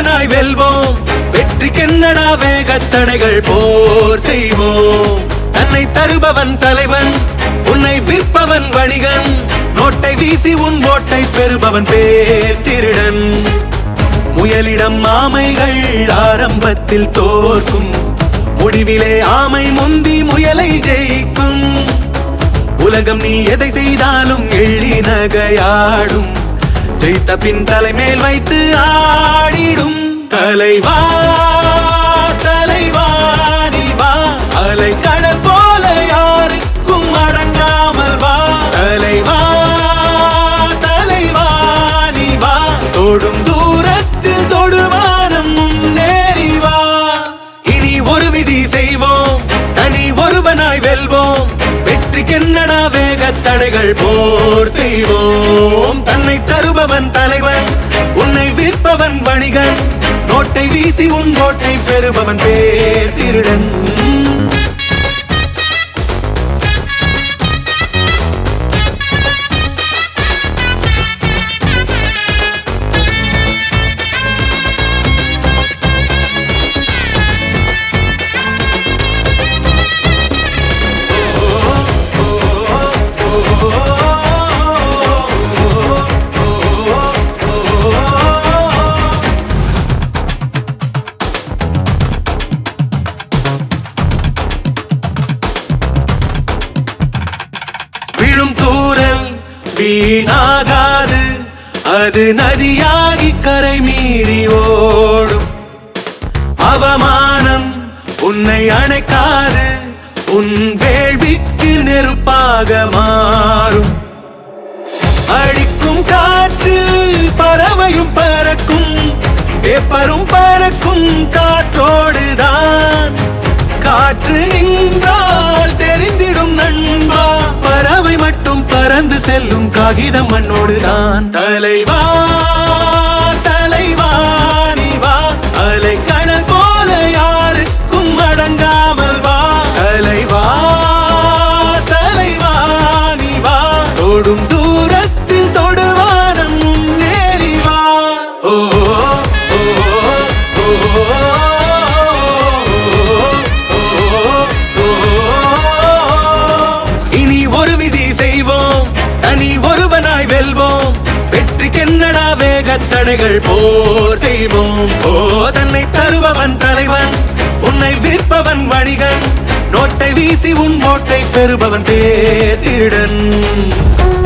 ஒருவனாய் வெல்வோம் வெற்றிக்கென்னடா வேகத்தடைகள் போர் செய்வோம் தன்னை தருபவன் தலைவன் உன்னை விற்பவன் வணிகன் நோட்டை வீசி உன் ஓட்டை பெறுபவன் பேர் திருடன் முயலிடம் ஆமைகள் ஆரம்பத்தில் தோற்கும் முடிவிலே ஆமை முந்தி முயலை ஜெயிக்கும் உலகம் நீ எதை செய்தாலும் எள்ளி நகையாடும் ஜெயித்த பின் தலைமேல் வைத்து ஆடிடும் தலைவா தலைவா நீ வா அலை கடல் போல யாருக்கும் அடங்காமல் வா தலைவா தலைவா நீ வா தொடும் தூரத்தில் தொடுவானம் முன்னேறி வா இனி ஒரு விதி செய்வோம் தனி ஒருவனாய் வெல்வோம் வெற்றிக்கென்னடா வேகத்தடைகள் போர் செய்வோம் தன்னை தருபவன் தலைவன் உன்னை விற்பவன் வணிகன் நோட்டை வீசி உன் கோட்டை பெறுபவன் பேர் திருடன் விழும் தூரல் வீணாகாது அது நதியாகி கரை மீறி ஓடும் அவமானம் உன்னை அணைக்காது உன் வேள்விக்கு நெருப்பாக மாறும் அடிக்கும் காற்றில் பறவையும் பறக்கும் பேப்பரும் பறக்கும் காற்றோடுதான் காற்று நின்றால் தெரிந்திடும் நண்பா பறவை மட்டும் பறந்து செல்லும் காகிதம் மண்ணோடுதான் தலைவா தலைவா நீ வா அலை கடல் போல யாருக்கும் அடங்காமல் வா தலைவா தலைவா நீ வா தொடும் தூரத்தில் தொடுவானம் முன்னேறி வா ஓ ஓ, ஓ, ஓ, ஓ, இனி ஒரு விதி செய்வோம் தனி ஒருவனாய் வெல்வோம் வெற்றிக்கென்னடா வேகத்தடைகள் போர் செய்வோம் ஓ தன்னை தருபவன் தலைவன் உன்னை விற்பவன் வணிகன் நோட்டை வீசி உன் ஓட்டை பெறுபவன் பேர் திருடன்